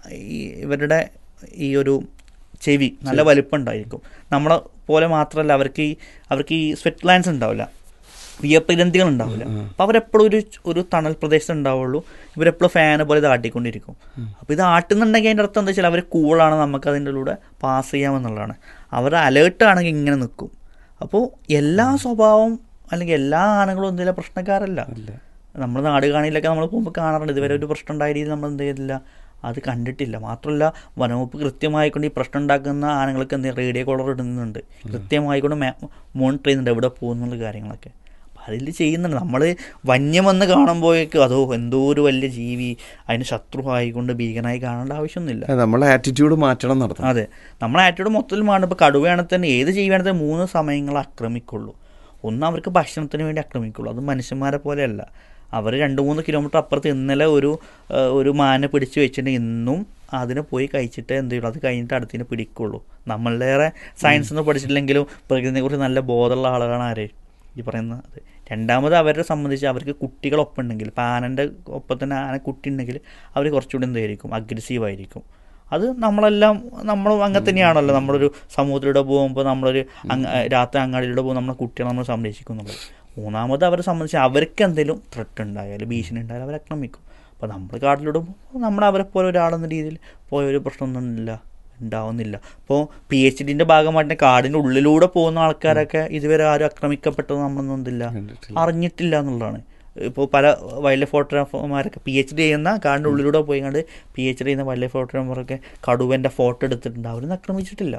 ഈ ഇവരുടെ ഈ ഒരു ചെവി നല്ല വലിപ്പം ഉണ്ടായിരിക്കും നമ്മളെ പോലെ മാത്രമല്ല അവർക്ക് ഈ അവർക്ക് ഈ സ്വെറ്റ് ഗ്ലാൻസ് ഉണ്ടാവില്ല വിയർപ്പ് ഗ്രന്ഥികൾ ഉണ്ടാവില്ല അപ്പോൾ അവരെപ്പോഴും ഒരു ഒരു തണൽ പ്രദേശത്ത് ഉണ്ടാവുള്ളൂ ഇവരെപ്പോഴും ഫാന് പോലെ ഇത് ആട്ടിക്കൊണ്ടിരിക്കും അപ്പോൾ ഇത് ആട്ടുന്നുണ്ടെങ്കിൽ അതിൻ്റെ അർത്ഥം എന്താ വെച്ചാൽ അവർ കൂളാണ് നമുക്ക് അതിൻ്റെ ഉള്ളിലൂടെ പാസ് ചെയ്യാമെന്നുള്ളതാണ് അവർ അലേർട്ട് ആണെങ്കിൽ ഇങ്ങനെ നിൽക്കും അപ്പോൾ എല്ലാ സ്വഭാവം അല്ലെങ്കിൽ എല്ലാ ആനകളും എന്തെങ്കിലും പ്രശ്നക്കാരല്ല നമ്മൾ നാട് കാണിയിലൊക്കെ നമ്മൾ പോകുമ്പോൾ കാണാറുണ്ട് ഇതുവരെ ഒരു പ്രശ്നം ഉണ്ടായ രീതിയിൽ നമ്മൾ എന്ത് ചെയ്തില്ല അത് കണ്ടിട്ടില്ല മാത്രമല്ല വനവകുപ്പ് കൃത്യമായിക്കൊണ്ട് ഈ പ്രശ്നം ഉണ്ടാക്കുന്ന ആനകൾക്ക് എന്ത് റേഡിയോ കോളർ ഇടുന്നുണ്ട് കൃത്യമായിക്കൊണ്ട് മോണിറ്റർ ചെയ്യുന്നുണ്ട് എവിടെ പോകുന്നുള്ള കാര്യങ്ങളൊക്കെ അപ്പം അതിൽ ചെയ്യുന്നുണ്ട് നമ്മൾ വന്യമെന്ന് കാണുമ്പോഴേക്കും അതോ എന്തോ ഒരു വലിയ ജീവി അതിന് ശത്രുവായിക്കൊണ്ട് ഭീകരനായി കാണേണ്ട ആവശ്യമൊന്നുമില്ല നമ്മളെ ആറ്റിറ്റ്യൂഡ് മാറ്റണം നടത്തണം അതെ നമ്മളെ ആറ്റിറ്റ്യൂഡ് മൊത്തത്തിൽ മാറും ഇപ്പോൾ കടുവയാണെങ്കിൽ തന്നെ ഏത് ജീവിയാണെങ്കിൽ തന്നെ മൂന്ന് സമയങ്ങൾ ആക്രമിക്കുള്ളൂ ഒന്ന് അവർക്ക് ഭക്ഷണത്തിന് വേണ്ടി ആക്രമിക്കുള്ളൂ അത് മനുഷ്യന്മാരെ പോലെയല്ല അവർ രണ്ട് മൂന്ന് കിലോമീറ്റർ അപ്പുറത്ത് ഇന്നലെ ഒരു ആ, ഒരു മാനെ പിടിച്ച് വെച്ചിട്ടുണ്ടെങ്കിൽ ഇന്നും അതിനെ പോയി കഴിച്ചിട്ട് എന്ത് ചെയ്യുള്ളൂ അത് കഴിഞ്ഞിട്ട് അടുത്തിനെ പിടിക്കുള്ളൂ നമ്മളുടെ സയൻസ് ഒന്നും പഠിച്ചിട്ടില്ലെങ്കിലും പ്രകൃതിയെക്കുറിച്ച് നല്ല ബോധമുള്ള ആളുകളാണ് ആര് ഈ പറയുന്നത് രണ്ടാമത് അവരെ സംബന്ധിച്ച് അവർക്ക് കുട്ടികളൊപ്പം ഉണ്ടെങ്കിൽ ഇപ്പം ആനൻ്റെ ഒപ്പം തന്നെ ആന കുട്ടി ഉണ്ടെങ്കിൽ അവർ കുറച്ചുകൂടി എന്തായിരിക്കും അഗ്രസീവ് ആയിരിക്കും അത് നമ്മളെല്ലാം നമ്മൾ അങ്ങനെ തന്നെയാണല്ലോ നമ്മളൊരു സമൂഹത്തിലൂടെ പോകുമ്പോൾ നമ്മളൊരു അങ്ങ രാത്രി അങ്ങാടിയിലൂടെ പോകുമ്പോൾ നമ്മളെ കുട്ടികളെ നമ്മൾ സംരക്ഷിക്കുന്നുള്ളത് മൂന്നാമത് അവരെ സംബന്ധിച്ച് അവർക്ക് എന്തെങ്കിലും ത്രെട്ട് ഉണ്ടായാലും ഭീഷണി ഉണ്ടായാലും അവരെ ആക്രമിക്കും അപ്പോൾ നമ്മൾ കാട്ടിലൂടെ പോകുമ്പോൾ നമ്മൾ അവരെ പോലെ ഒരാളെന്ന രീതിയിൽ പോയ ഒരു പ്രശ്നമൊന്നും ഇല്ല ഉണ്ടാവുന്നില്ല ഇപ്പോൾ പി എച്ച് ഡിൻ്റെ ഭാഗമായിട്ട് കാടിൻ്റെ ഉള്ളിലൂടെ പോകുന്ന ആൾക്കാരൊക്കെ ഇതുവരെ ആരും ആക്രമിക്കപ്പെട്ടത് നമ്മളൊന്നും എന്തില്ല അറിഞ്ഞിട്ടില്ല എന്നുള്ളതാണ് ഇപ്പോൾ പല വൈൽഡ് ലൈഫ് ഫോട്ടോഗ്രാഫർമാരൊക്കെ പി എച്ച് ഡി ചെയ്യുന്ന കാടിൻ്റെ ഉള്ളിലൂടെ പോയി കണ്ട് പി എച്ച് ഡി ചെയ്യുന്ന വൈൽഡ് ലൈഫ് ഫോട്ടോഗ്രാഫറൊക്കെ കടുവൻ്റെ ഫോട്ടോ എടുത്തിട്ടുണ്ട് അവരൊന്നും ആക്രമിച്ചിട്ടില്ല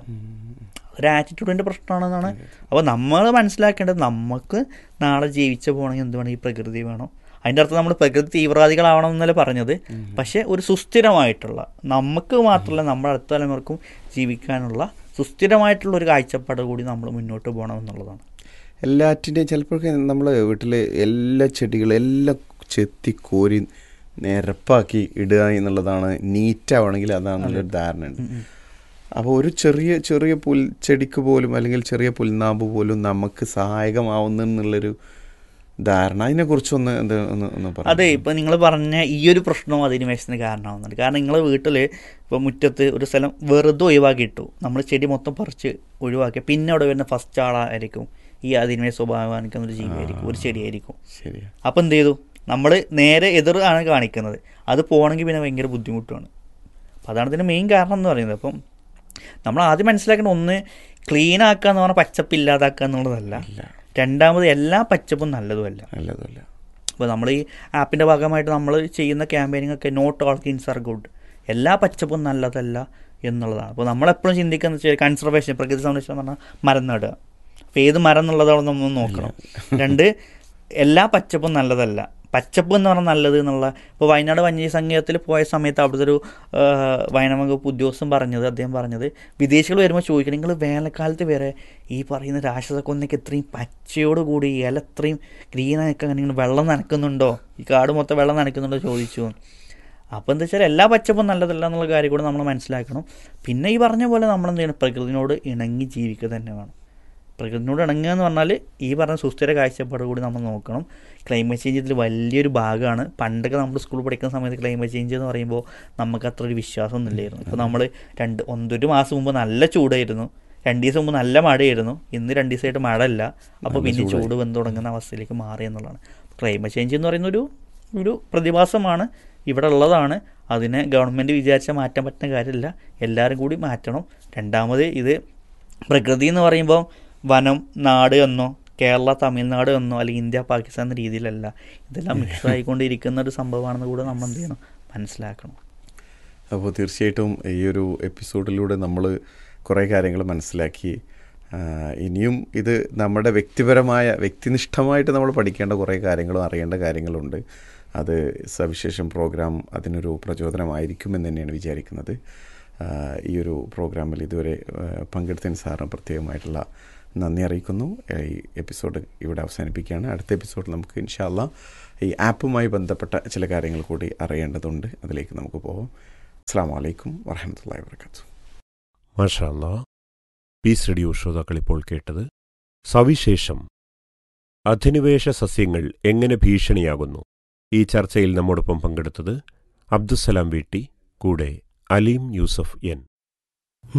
ഒരു ആറ്റിറ്റ്യൂഡിൻ്റെ പ്രശ്നമാണെന്നാണ് അപ്പോൾ നമ്മൾ മനസ്സിലാക്കേണ്ടത് നമുക്ക് നാളെ ജീവിച്ചു പോകണമെങ്കിൽ എന്ത് വേണം ഈ പ്രകൃതി വേണം അതിൻ്റെ അർത്ഥം നമ്മൾ പ്രകൃതി തീവ്രവാദികളാവണം എന്നല്ല പറഞ്ഞത് പക്ഷേ ഒരു സുസ്ഥിരമായിട്ടുള്ള നമുക്ക് മാത്രമല്ല നമ്മുടെ അടുത്ത തലമുറക്കും ജീവിക്കാനുള്ള സുസ്ഥിരമായിട്ടുള്ള ഒരു കാഴ്ചപ്പാട് കൂടി നമ്മൾ മുന്നോട്ട് പോകണം എന്നുള്ളതാണ് എല്ലാറ്റിൻ്റെയും ചിലപ്പോഴൊക്കെ നമ്മൾ വീട്ടിൽ എല്ലാ ചെടികളും എല്ലാം ചെത്തി കോരി നിരപ്പാക്കി ഇടുക എന്നുള്ളതാണ് നീറ്റാവണമെങ്കിൽ അതാണെന്നുള്ളൊരു ധാരണയുണ്ട് അപ്പോൾ ഒരു ചെറിയ ചെറിയ പുൽ ചെടിക്ക് പോലും അല്ലെങ്കിൽ ചെറിയ പുൽനാമ്പ് പോലും നമുക്ക് സഹായകമാവുന്നു എന്നുള്ളൊരു ധാരണ അതിനെക്കുറിച്ചൊന്ന് എന്താ ഒന്ന് ഒന്ന് പറയാം അതെ ഇപ്പം നിങ്ങൾ പറഞ്ഞ ഈ ഒരു പ്രശ്നവും അധിനിവേശത്തിന് കാരണമാവുന്നുണ്ട് കാരണം നിങ്ങൾ വീട്ടിൽ ഇപ്പോൾ മുറ്റത്ത് ഒരു സ്ഥലം വെറുതെ ഒഴിവാക്കി ഇട്ടു നമ്മൾ ചെടി മൊത്തം പറിച്ച് ഒഴിവാക്കി പിന്നെ അവിടെ വരുന്ന ഫസ്റ്റ് ആളായിരിക്കും ഈ അധിനിവേശ സ്വഭാവം കാണിക്കുന്ന ഒരു ജീവിയായിരിക്കും ഒരു ചെടിയായിരിക്കും ശരിയാ അപ്പം എന്ത് ചെയ്തു നമ്മൾ നേരെ എതിറാണ് കാണിക്കുന്നത് അത് പോകണമെങ്കിൽ പിന്നെ ഭയങ്കര ബുദ്ധിമുട്ടാണ് അപ്പം അതാണ് ഇതിൻ്റെ മെയിൻ കാരണം എന്ന് പറയുന്നത് അപ്പം നമ്മൾ ആദ്യം മനസ്സിലാക്കേണ്ട ഒന്ന് ക്ലീൻ ആക്കുക എന്ന് പറഞ്ഞാൽ പച്ചപ്പ് ഇല്ലാതാക്കുക എന്നുള്ളതല്ല ഇല്ല രണ്ടാമത് എല്ലാ പച്ചപ്പും നല്ലതുമല്ല നല്ലതല്ല അപ്പോൾ നമ്മൾ ഈ ആപ്പിൻ്റെ ഭാഗമായിട്ട് നമ്മൾ ചെയ്യുന്ന ക്യാമ്പയിനിങ് ഒക്കെ not all greens are good എല്ലാ പച്ചപ്പും നല്ലതല്ല എന്നുള്ളതാണ് അപ്പോൾ നമ്മളെപ്പോഴും ചിന്തിക്കുന്ന വെച്ചാൽ കൺസർവേഷൻ പ്രകൃതി സംരക്ഷണം എന്ന് പറഞ്ഞാൽ മരം നടുക അപ്പോൾ ഏത് മരം എന്നുള്ളതാണെന്ന് നമ്മൾ നോക്കണം രണ്ട് എല്ലാ പച്ചപ്പും നല്ലതല്ല പച്ചപ്പ് എന്ന് പറഞ്ഞാൽ നല്ലത് എന്നുള്ള ഇപ്പോൾ വയനാട് വന്യജീവി സംഗീതത്തിൽ പോയ സമയത്ത് അവിടുത്തെ ഒരു ആ, വനംവകുപ്പ് ഉദ്യോഗസ്ഥൻ പറഞ്ഞത് അദ്ദേഹം പറഞ്ഞത് വിദേശികൾ വരുമ്പോൾ ചോദിക്കണം നിങ്ങൾ വേനൽക്കാലത്ത് വരെ ഈ പറയുന്ന രാക്ഷസക്കൊന്നൊക്കെ ഇത്രയും പച്ചയോട് കൂടി ഇല ഇത്രയും ഗ്രീനൊക്കെ നിങ്ങൾ വെള്ളം നനക്കുന്നുണ്ടോ ഈ കാട് മൊത്തം വെള്ളം നനക്കുന്നുണ്ടോ ചോദിച്ചു അപ്പോൾ എന്താ വെച്ചാൽ എല്ലാ പച്ചപ്പും നല്ലതല്ല എന്നുള്ള കാര്യം കൂടെ നമ്മൾ മനസ്സിലാക്കണം പിന്നെ ഈ പറഞ്ഞ പോലെ നമ്മൾ എന്ത് ചെയ്യണം പ്രകൃതിനോട് ഇണങ്ങി ജീവിക്കുക തന്നെ വേണം പ്രകൃതിനോട് ഇണങ്ങുക എന്ന് പറഞ്ഞാൽ ഈ പറഞ്ഞ സുസ്ഥിര കാഴ്ചപ്പാട് കൂടി നമ്മൾ നോക്കണം ക്ലൈമറ്റ് ചേഞ്ച് ഇതിൽ വലിയൊരു ഭാഗമാണ് പണ്ടൊക്കെ നമ്മൾ സ്കൂളിൽ പഠിക്കുന്ന സമയത്ത് ക്ലൈമറ്റ് ചേഞ്ച് എന്ന് പറയുമ്പോൾ നമുക്ക് അത്ര ഒരു വിശ്വാസമൊന്നും ഇല്ലായിരുന്നു ഇപ്പോൾ നമ്മൾ രണ്ട് ഒന്നൊരു മാസം മുമ്പ് നല്ല ചൂടായിരുന്നു രണ്ട് ദിവസം മുമ്പ് നല്ല മഴയായിരുന്നു ഇന്ന് രണ്ട് ദിവസമായിട്ട് മഴ ഇല്ല അപ്പോൾ പിന്നെ ചൂട് വന്ന് തുടങ്ങുന്ന അവസ്ഥയിലേക്ക് മാറി എന്നുള്ളതാണ് ക്ലൈമറ്റ് ചേഞ്ച് എന്ന് പറയുന്ന ഒരു ഒരു പ്രതിഭാസമാണ് ഇവിടെ ഉള്ളതാണ് അതിനെ ഗവൺമെൻറ് വിചാരിച്ചാൽ മാറ്റാൻ പറ്റുന്ന കാര്യമില്ല എല്ലാവരും കൂടി മാറ്റണം രണ്ടാമത് ഇത് പ്രകൃതി എന്ന് പറയുമ്പോൾ വനം നാട് എന്നോ കേരള തമിഴ്നാട് എന്നോ അല്ലെങ്കിൽ ഇന്ത്യ പാകിസ്ഥാൻ എന്ന രീതിയിലല്ല ഇതെല്ലാം മിക്സ് ആയിക്കൊണ്ടിരിക്കുന്ന ഒരു സംഭവമാണെന്ന് കൂടെ നമ്മൾ എന്ത് ചെയ്യണം മനസ്സിലാക്കണം അപ്പോൾ തീർച്ചയായിട്ടും ഈ ഒരു എപ്പിസോഡിലൂടെ നമ്മൾ കുറേ കാര്യങ്ങൾ മനസ്സിലാക്കി ആ, ഇനിയും ഇത് നമ്മുടെ വ്യക്തിപരമായ വ്യക്തിനിഷ്ഠമായിട്ട് നമ്മൾ പഠിക്കേണ്ട കുറേ കാര്യങ്ങളും അറിയേണ്ട കാര്യങ്ങളുണ്ട് അത് സവിശേഷം പ്രോഗ്രാം അതിനൊരു പ്രചോദനമായിരിക്കുമെന്ന് തന്നെയാണ് വിചാരിക്കുന്നത് ആ, ഈ ഒരു പ്രോഗ്രാമിൽ ഇതുവരെ ആ, പങ്കെടുത്തതിന് സാറിന് പ്രത്യേകമായിട്ടുള്ള നന്ദി അറിയിക്കുന്നു ഈ എപ്പിസോഡ് ഇവിടെ അവസാനിപ്പിക്കുകയാണ് അടുത്ത എപ്പിസോഡിൽ നമുക്ക് ഇൻഷാല്ല ഈ ആപ്പുമായി ബന്ധപ്പെട്ട ചില കാര്യങ്ങൾ കൂടി അറിയേണ്ടതുണ്ട് അതിലേക്ക് നമുക്ക് പോകാം അസ്സാം വലൈക്കും വറഹമത്തല്ലാ വർക്കാത്തു മാഷാല്ല പീസ് റേഡിയോ ശ്രോതാക്കൾ ഇപ്പോൾ കേട്ടത് സവിശേഷം അധിനിവേശ സസ്യങ്ങൾ എങ്ങനെ ഭീഷണിയാകുന്നു ഈ ചർച്ചയിൽ നമ്മോടൊപ്പം പങ്കെടുത്തത് അബ്ദുസലാം വീട്ടി കൂടെ അലീം യൂസഫ് എൻ